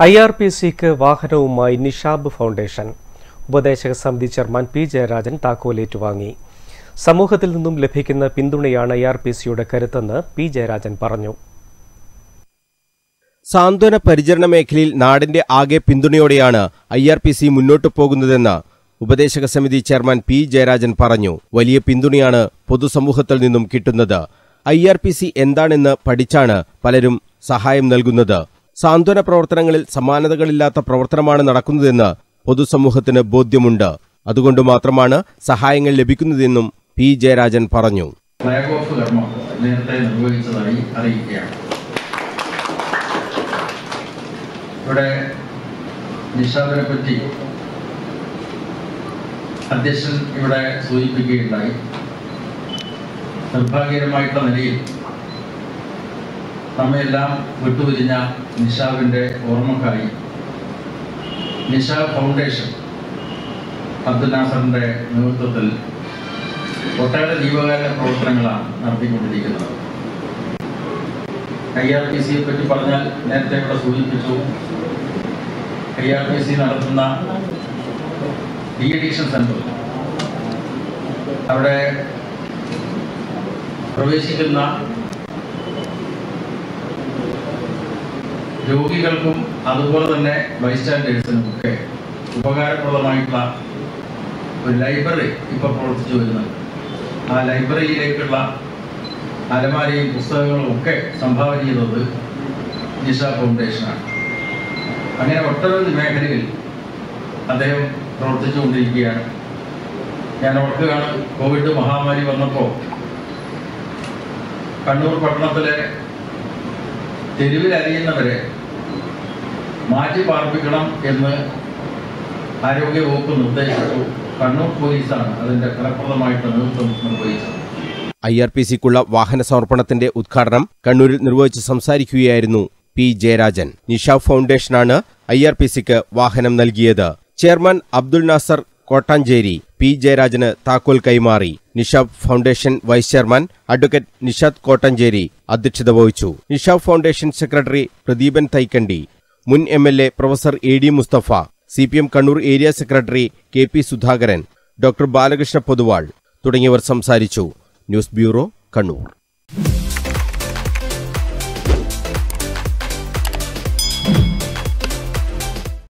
I R P സിക്ക് വാഹനവുമായി Nishab foundation ഉപദേശക സമിതി ചെയർമാൻ പി ജയരാജൻ താക്കോലേറ്റുവാങ്ങി സമൂഹത്തിൽ നിന്നും ലഭിക്കുന്ന പിന്തുണയാണ് ഐ ആർ പി സിയുടെ കരുത്തെന്ന് പി ജയരാജൻ പറഞ്ഞു സാന്ത്വന പരിചരണ മേഖലയിൽ നാടിന്റെ ആകെ പിന്തുണയോടെയാണ് ഐ ആർ പി സി മുന്നോട്ടു പോകുന്നതെന്ന് ഉപദേശക സമിതി ചെയർമാൻ പി ജയരാജൻ പറഞ്ഞു വലിയ പിന്തുണയാണ് പൊതുസമൂഹത്തിൽ നിന്നും കിട്ടുന്നത് ഐ ആർ പി സി എന്താണെന്ന് പഠിച്ചാണ് പലരും സഹായം നൽകുന്നത് സാന്ത്വന പ്രവർത്തനങ്ങളിൽ സമാനതകളില്ലാത്ത പ്രവർത്തനമാണ് നടക്കുന്നതെന്ന് പൊതുസമൂഹത്തിന് ബോധ്യമുണ്ട് അതുകൊണ്ട് മാത്രമാണ് സഹായങ്ങൾ ലഭിക്കുന്നതെന്നും പി ജയരാജൻ പറഞ്ഞു ഫ്ലാഗ് ഓഫ് കർമ്മം നേരത്തെ നിർവഹിച്ചതായി അറിയിക്കുകയാണ് ഇവിടെ നിഷാദിനെ പറ്റി അധ്യക്ഷൻ ഇവിടെ സൂചിപ്പിക്കുകയുണ്ടായി നിർഭാഗ്യകരമായിട്ടുള്ള നിലയിൽ നമ്മയെല്ലാം വിട്ടുപിരിഞ്ഞ നിഷാബിൻ്റെ ഓർമ്മക്കായി നിഷാബ് ഫൗണ്ടേഷൻ അബ്ദുൽ നാസറിൻ്റെ നേതൃത്വത്തിൽ ഒട്ടേറെ ജീവകാരുണ്യ പ്രവർത്തനങ്ങളാണ് നടത്തിക്കൊണ്ടിരിക്കുന്നത് ഐ ആർ പി സിയെ പറ്റി പറഞ്ഞാൽ നേരത്തെ ഇവിടെ സൂചിപ്പിച്ചു ഐ ആർ പി സി നടത്തുന്ന ഡി അഡിക്ഷൻ സെന്റർ അവിടെ പ്രവേശിക്കുന്ന രോഗികൾക്കും അതുപോലെ തന്നെ ബൈസ്റ്റാൻഡേഴ്സിനും ഒക്കെ ഉപകാരപ്രദമായിട്ടുള്ള ഒരു ലൈബ്രറി ഇപ്പോൾ പ്രവർത്തിച്ചു വരുന്നുണ്ട് ആ ലൈബ്രറിയിലേക്കുള്ള അലമാരയും പുസ്തകങ്ങളും ഒക്കെ സംഭാവന ചെയ്തത് നിഷ ഫൗണ്ടേഷനാണ് അങ്ങനെ ഒട്ടനവധി മേഖലകളിൽ അദ്ദേഹം പ്രവർത്തിച്ചുകൊണ്ടിരിക്കുകയാണ് ഞാൻ ഓർക്കുകയാണ് കോവിഡ് മഹാമാരി വന്നപ്പോൾ കണ്ണൂർ പട്ടണത്തിലെ തെരുവിലരിയുന്നവരെ മാറ്റി പാർപ്പിക്കണം എന്ന് ആരോഗ്യവകുപ്പ് നിർദ്ദേശിച്ചു കണ്ണൂർ പോലീസാണ് അതിന്റെ ഫലപ്രദമായിട്ട് നേതൃത്വം നിർവഹിച്ചത് ഐ ആർ പി സിക്കുള്ള വാഹന സമർപ്പണത്തിന്റെ ഉദ്ഘാടനം കണ്ണൂരിൽ നിർവഹിച്ച് സംസാരിക്കുകയായിരുന്നു പി ജയരാജൻ നിഷാബ് ഫൗണ്ടേഷനാണ് ഐ ആർ പി സിക്ക് വാഹനം നൽകിയത് ചെയർമാൻ അബ്ദുൽ നാസർ കോട്ടാഞ്ചേരി പി ജയരാജന് താക്കോൽ കൈമാറി Nishab foundation vice chairman advocate Nishad Kottancheri അധ്യക്ഷത വഹിച്ചു നിഷാബ് ഫൗണ്ടേഷൻ സെക്രട്ടറി പ്രദീപൻ തൈക്കണ്ടി മുൻ M L A professor A D Musthafa C P M Kannur area secretary K P Sudhakaran doctor Balakrishna Pothuval തുടങ്ങിയവർ സംസാരിച്ചു ന്യൂസ് ബ്യൂറോ കണ്ണൂർ